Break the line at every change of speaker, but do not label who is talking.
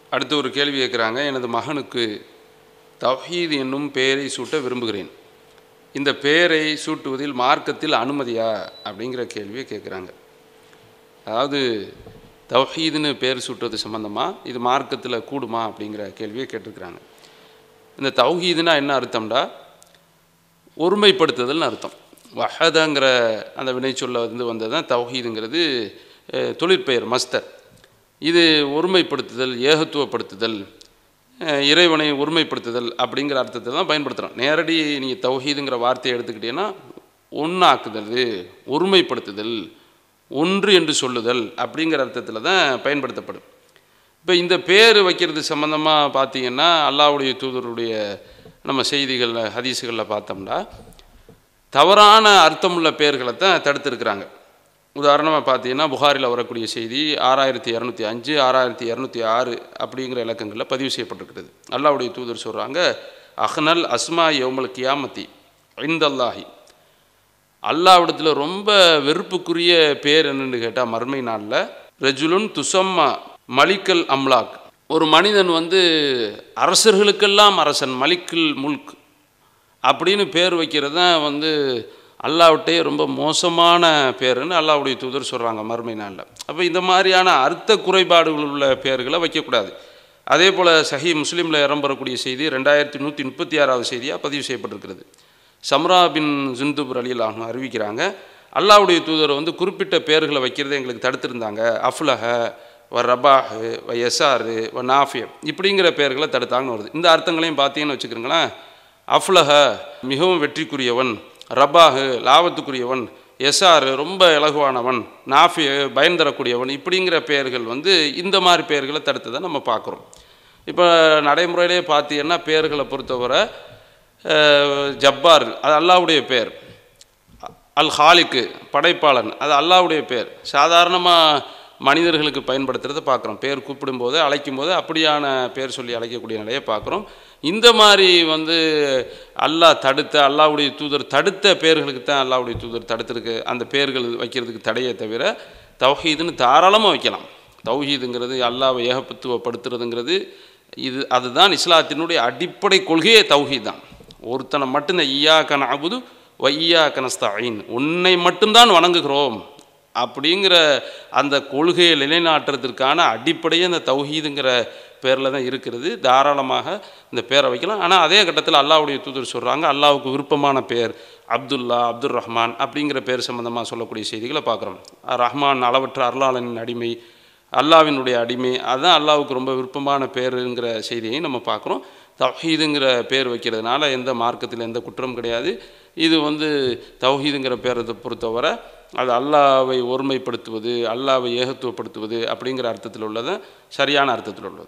அடுத்து ஒரு கேள்வி கேட்குறாங்க எனது மகனுக்கு தவ்ஹீத் என்னும் பெயரை சூட்ட விரும்புகிறேன் இந்த பெயரை சூட்டுவதில் மார்க்கத்தில் அனுமதியா அப்படிங்கிற கேள்வியை கேட்குறாங்க அதாவது தவ்ஹீதுன்னு பேர் சூட்டுவது சம்மந்தமாக இது மார்க்கத்தில் கூடுமா அப்படிங்கிற கேள்வியை கேட்டிருக்கிறாங்க இந்த தௌஹீதுனா என்ன அர்த்தம்டா ஒருமைப்படுத்துதல்னு அர்த்தம் வஹதங்கிற அந்த வினைச்சொல்ல வந்து வந்தது தான் தௌஹீதுங்கிறது அஹ், தொழிற்பெயர் மஸ்தர் இது ஒருமைப்படுத்துதல் ஏகத்துவப்படுத்துதல் அஹ், இறைவனை ஒருமைப்படுத்துதல் அப்படிங்கிற அர்த்தத்தை தான் பயன்படுத்துகிறோம் நேரடி நீங்கள் தௌஹீதுங்கிற வார்த்தையை எடுத்துக்கிட்டீங்கன்னா ஒன்றாக்குதல் ஒருமைப்படுத்துதல் ஒன்று என்று சொல்லுதல் அப்படிங்கிற அர்த்தத்தில் தான் பயன்படுத்தப்படும் இப்போ இந்த பேர் வைக்கிறது சம்மந்தமாக பார்த்தீங்கன்னா அல்லாஹ்வுடைய தூதருடைய நம்ம செய்திகளில் ஹதீஸுகளில் பார்த்தோம்னா தவறான அர்த்தமுள்ள பெயர்களை தான் தடுத்திருக்கிறாங்க உதாரணமாக பார்த்தீங்கன்னா புகாரில் வரக்கூடிய செய்தி ஆறாயிரத்தி இரநூத்தி அஞ்சு ஆறாயிரத்தி இரநூத்தி ஆறு அப்படிங்கிற இலக்கங்களில் பதிவு செய்யப்பட்டிருக்கிறது அல்லாஹ்வுடைய தூதர் சொல்கிறாங்க அஹ்னல் அஸ்மா யௌமல் கியாமத்தி ஐந்தல்லாஹி அல்லாவிடத்தில் ரொம்ப வெறுப்புக்குரிய பேர் என்னன்னு கேட்டால் மறுமை நாளில் ரஜுலுன் துசம்மா மலிக்கல் அம்லாக் ஒரு மனிதன் வந்து அரசர்களுக்கெல்லாம் அரசன் மலிக்குல் முல்க் அப்படின்னு பேர் வைக்கிறது தான் வந்து அல்லாவிட்டே ரொம்ப மோசமான பேருன்னு அல்லாவுடைய தூதர் சொல்கிறாங்க மறுமை நாளில் அப்போ இந்த மாதிரியான அர்த்த குறைபாடுகள் உள்ள பெயர்களை வைக்கக்கூடாது அதே போல் சஹி முஸ்லீமில் இடம்பெறக்கூடிய செய்தி ரெண்டாயிரத்தி நூற்றி முப்பத்தி ஆறாவது செய்தியாக பதிவு செய்யப்பட்டிருக்கிறது சம்ரா பின் ஜுந்துபுர் அலியில் அவங்க அறிவிக்கிறாங்க அல்லாவுடைய தூதர் வந்து குறிப்பிட்ட பெயர்களை வைக்கிறதை எங்களுக்கு தடுத்திருந்தாங்க அஃப்லஹ வ ரபாஹு வ எசாரு வ நாஃபிய இப்படிங்கிற பெயர்களை தடுத்தாங்கன்னு வருது இந்த அர்த்தங்களையும் பார்த்தீங்கன்னு வச்சுக்கிறீங்களேன் அஃப்லஹ மிகவும் வெற்றிக்குரியவன் ரபாஹு லாபத்துக்குரியவன் எசாரு ரொம்ப இலகுவானவன் நாஃபி பயன் தரக்கூடியவன் இப்படிங்கிற பெயர்கள் வந்து இந்த மாதிரி பெயர்களை தடுத்ததை நம்ம பார்க்குறோம் இப்போ நடைமுறையிலே பார்த்தீங்கன்னா பெயர்களை பொறுத்தவரை அஹ், ஜப்பார் அது அல்லாவுடைய பேர் அல் ஹாலிக்கு படைப்பாளன் அது அல்லாவுடைய பேர் சாதாரணமாக மனிதர்களுக்கு பயன்படுத்துறதை பார்க்குறோம் பேர் கூப்பிடும்போது அழைக்கும் போது அப்படியான பேர் சொல்லி அழைக்கக்கூடிய நிலையை பார்க்குறோம் இந்த மாதிரி வந்து அல்லாஹ் தடுத்த அல்லாவுடைய தூதர் தடுத்த பேர்களுக்கு தான் அல்லாவுடைய தூதர் தடுத்திருக்கு அந்த பேர்கள் வைக்கிறதுக்கு தடையே தவிர தௌஹீதுன்னு தாராளமாக வைக்கலாம் தௌஹீதுங்கிறது அல்லாவை ஏகப்பத்துவப்படுத்துறதுங்கிறது இது அதுதான் இஸ்லாத்தினுடைய அடிப்படை கொள்கையே தௌஹீத் தான் ஒருத்தனை மட்டும்தான் ஈயா கன அபுது வையா கனஸ்தாயின் உன்னை மட்டும்தான் வணங்குகிறோம் அப்படிங்கிற அந்த கொள்கையை நிலைநாட்டுறதுக்கான அடிப்படையே அந்த தௌஹீதுங்கிற பேரில் தான் இருக்கிறது தாராளமாக இந்த பேரை வைக்கலாம் ஆனால் அதே கட்டத்தில் அல்லாஹ்வுடைய தூதர் சொல்கிறாங்க அல்லாஹ்வுக்கு விருப்பமான பேர் அப்துல்லா அப்துல் ரஹ்மான் அப்படிங்கிற பேர் சம்மந்தமாக சொல்லக்கூடிய செய்திகளை பார்க்குறோம் ரஹ்மான் அளவற்ற அருளாளனின் அடிமை அல்லாவினுடைய அடிமை அதுதான் அல்லாஹ்வுக்கு ரொம்ப விருப்பமான பேருங்கிற செய்தியை நம்ம பார்க்குறோம் தௌஹீதுங்கிற பேர் வைக்கிறதுனால எந்த மார்க்கத்தில் எந்த குற்றம் கிடையாது இது வந்து தௌஹீதுங்கிற பேரை பொறுத்தவரை அது அல்லாவை ஒருமைப்படுத்துவது அல்லாவை ஏகத்துவப்படுத்துவது அப்படிங்கிற அர்த்தத்தில் உள்ளது சரியான அர்த்தத்தில் உள்ளது